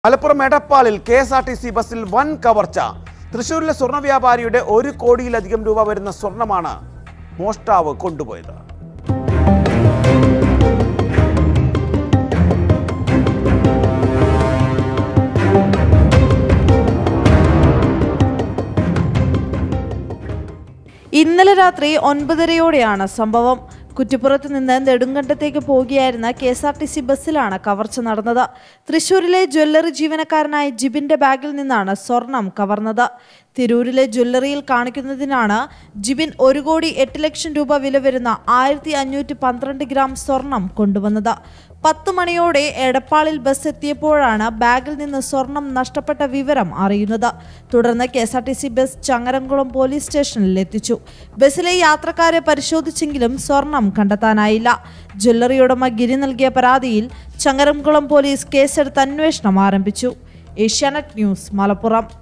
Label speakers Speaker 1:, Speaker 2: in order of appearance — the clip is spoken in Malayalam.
Speaker 1: മലപ്പുറം എടപ്പാളിൽ K S R T C ബസ്സിൽ വൻ കവർച്ച തൃശൂരിലെ സ്വർണ്ണ വ്യാപാരിയുടെ ഒരു കോടിയിലധികം രൂപ വരുന്ന സ്വർണമാണ് മോഷ്ടാവ് കൊണ്ടുപോയത്
Speaker 2: ഇന്നലെ രാത്രി ഒൻപതരയോടെയാണ് സംഭവം കുറ്റിപ്പുറത്ത് നിന്ന് നെടുങ്കണ്ടത്തേക്ക് പോകുകയായിരുന്ന K S R T C ബസ്സിലാണ് കവർച്ച നടന്നത് തൃശൂരിലെ ജ്വല്ലറി ജീവനക്കാരനായ ജിബിന്റെ ബാഗിൽ നിന്നാണ് സ്വർണം കവർന്നത് തിരൂരിലെ ജ്വല്ലറിയിൽ കാണിക്കുന്നതിനാണ് ജിബിൻ ഒരു കോടി എട്ട് ലക്ഷം രൂപ വില വരുന്ന ആയിരത്തി അഞ്ഞൂറ്റി പന്ത്രണ്ട് ഗ്രാം സ്വർണം കൊണ്ടുവന്നത് പത്ത് മണിയോടെ എടപ്പാളിൽ ബസ് എത്തിയപ്പോഴാണ് ബാഗിൽ നിന്ന് സ്വർണം നഷ്ടപ്പെട്ട വിവരം അറിയുന്നത് തുടർന്ന് K S R T C bus Changaramkulam police സ്റ്റേഷനിൽ എത്തിച്ചു ബസ്സിലെ യാത്രക്കാരെ പരിശോധിച്ചെങ്കിലും സ്വർണം കണ്ടെത്താനായില്ല ജ്വല്ലറി ഉടമ ഗിരി നൽകിയ പരാതിയിൽ ചങ്ങരംകുളം പോലീസ് കേസെടുത്ത് അന്വേഷണം ആരംഭിച്ചു ഏഷ്യാനെറ്റ് ന്യൂസ് മലപ്പുറം